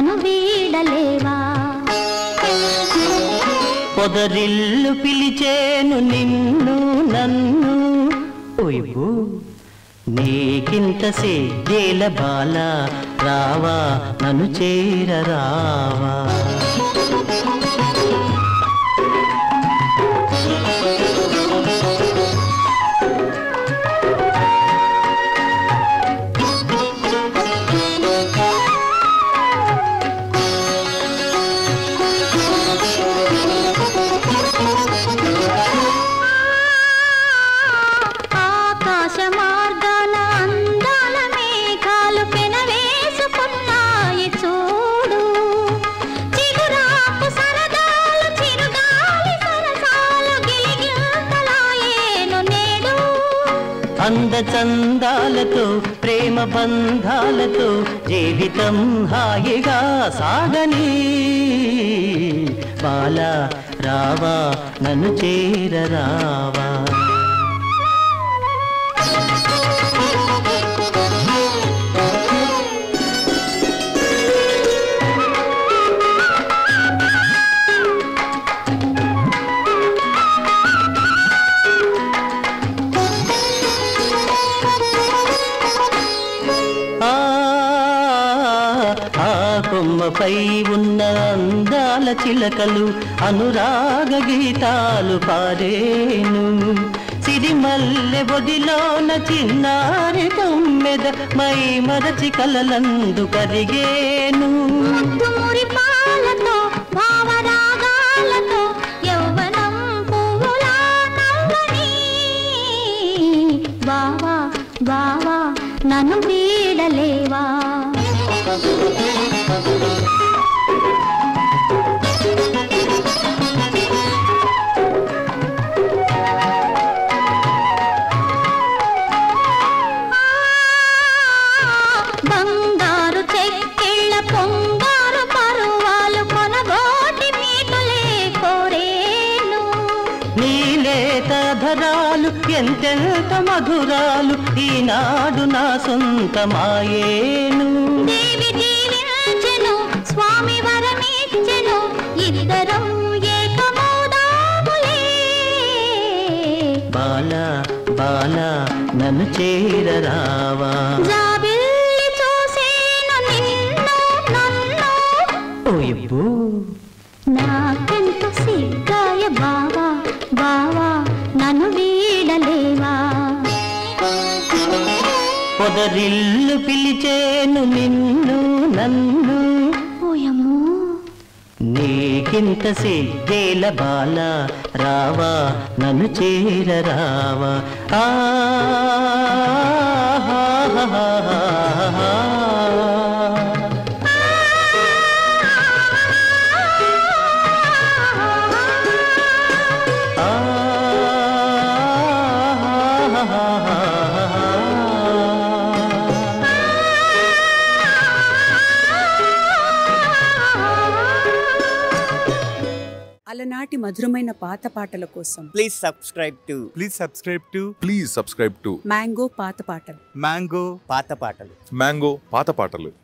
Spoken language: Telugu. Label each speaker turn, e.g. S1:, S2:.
S1: నన్ను వీడలేవా
S2: పొదరిల్లు పిలిచేను నిన్ను నన్ను ఓయబు నీకింత సిద్ధేల బాల రావా నన్ను చేర రావా
S1: ఆకాశ మార్గాల అందాల మేఘాలు పెనవేసుకున్నాయి చూడు చిగురాకు సరదాలు చిరుగాలి సరసాలు గిలిగింతలాయేను నేడు
S2: అంద చందాలతో ప్రేమ బంధాలతో జీవితం హాయిగా సాగని బాల రావా నన్ను చేర రావా ఆ ఆ కొమ్మపై ఉన్న అందాల చిలకలు అనురాగ గీతాలు పారేను సిరిమల్లె బొదిలోన చిన్నారి తొమ్మెద మై మరచి కలలందు కరిగేను
S1: మురి పాలతో భావరాగాలతో యౌవనం పువ్వులా నవ్వని బావా బావా నన్ను వీడలేవా బంగారు చెక్కిళ్ళ పొంగారు పరువాలు కొనగోటి మీటులే కోరేను
S2: నీలేత ధరాలు ఎంతెంత మధురాలు ఈనాడు నా సొంతమాయేను
S1: దేవి దీవించెను స్వామి వరమిచ్చెను ఇద్దరం ఏకమౌదాములే
S2: బాల బాల నన్ను చేరరావా
S1: జాబిల్లి చూసేను నిన్ను నన్ను
S2: ఓయబ్బో
S1: నాకెంత సిగ్గాయ బావా బావా నన్ను వీడలేవా
S2: పొదరిల్లు పిలిచేను నిన్ను నన్ను
S1: ఓయమ్మో
S2: నీకింత సిగ్గేల బాల రావా నన్ను చేరరావా ఆ
S3: అలనాటి మధురమైన పాత పాటల కోసం
S4: Please subscribe to
S5: Please subscribe to
S6: Please subscribe to
S3: Mango పాత పాటలు
S5: Mango
S4: పాత పాటలు
S6: Mango పాత పాటలు